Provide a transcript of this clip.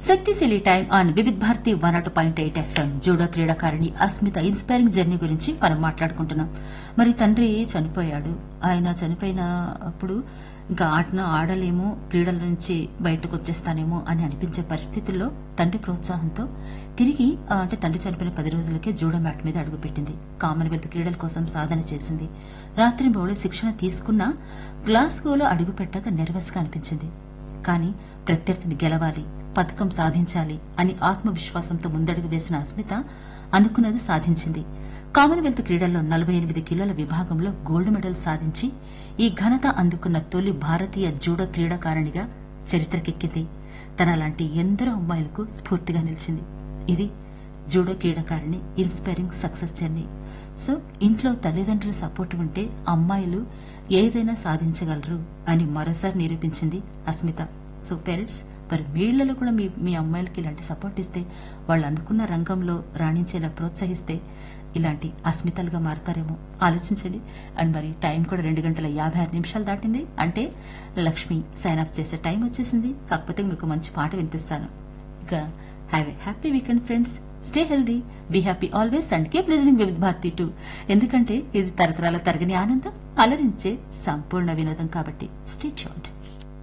శక్తిశీలి time on Vividh Bharati one అటు point eight FM judo క్రీడాకారిణి అస్మిత ఇన్స్పైరింగ్ జర్నీ గురించి మనం మాట్లాడుకుంటున్నాం మరి తండ్రి చనిపోయాడు ఆయన చనిపోయిన అప్పుడు ఇంకా ఆటను ఆడలేమో క్రీడల నుంచి బయటకు వచ్చేస్తానేమో అని అనిపించే పరిస్థితుల్లో తండ్రి ప్రోత్సాహంతో తిరిగి ఆ, అంటే తండ్రి చనిపోయిన పది రోజులకే జూడో మ్యాట్ మీద అడుగుపెట్టింది కామన్వెల్త్ క్రీడల కోసం సాధన చేసింది రాత్రి బౌళ శిక్షణ తీసుకున్నా గ్లాస్గోలో అడుగుపెట్టాక నెర్వస్ గా అనిపించింది కానీ ప్రత్యర్థిని గెలవాలి పథకం సాధించాలి అని ఆత్మవిశ్వాసంతో ముందడుగు వేసిన అస్మిత అనుకున్నది సాధించింది కామన్వెల్త్ క్రీడల్లో నలభై ఎనిమిది కిలోల విభాగంలో గోల్డ్ మెడల్ సాధించి ఈ ఘనత అందుకున్న తొలి భారతీయ జూడో క్రీడాకారిణిగా చరిత్రకెక్కింది తన లాంటి ఎందరో అమ్మాయిలకు స్ఫూర్తిగా నిలిచింది ఇది జూడో క్రీడాకారిణి ఇన్స్పైరింగ్ సక్సెస్ జర్నీ సో ఇంట్లో తల్లిదండ్రుల సపోర్ట్ ఉంటే అమ్మాయిలు ఏదైనా సాధించగలరు అని మరోసారి నిరూపించింది అస్మిత సో పేరెంట్స్ మరి మీళ్లలో కూడా మీ మీ అమ్మాయిలకి ఇలాంటి సపోర్ట్ ఇస్తే వాళ్ళు అనుకున్న రంగంలో రాణించేలా ప్రోత్సహిస్తే ఇలాంటి అస్మితలుగా మారతారేమో ఆలోచించండి అండ్ మరి టైం కూడా రెండు గంటల యాభై ఆరు నిమిషాలు దాటింది అంటే లక్ష్మి సైన్ అప్ చేసే టైం వచ్చేసింది కాకపోతే మీకు మంచి పాట వినిపిస్తాను ఇక have a happy weekend friends stay healthy be happy always and keep listening with Bharati too ఎందుకంటే ఇది తరతరాల తరగని ఆనందం అలరించే సంపూర్ణ వినోదం కాబట్టి స్టే చాట్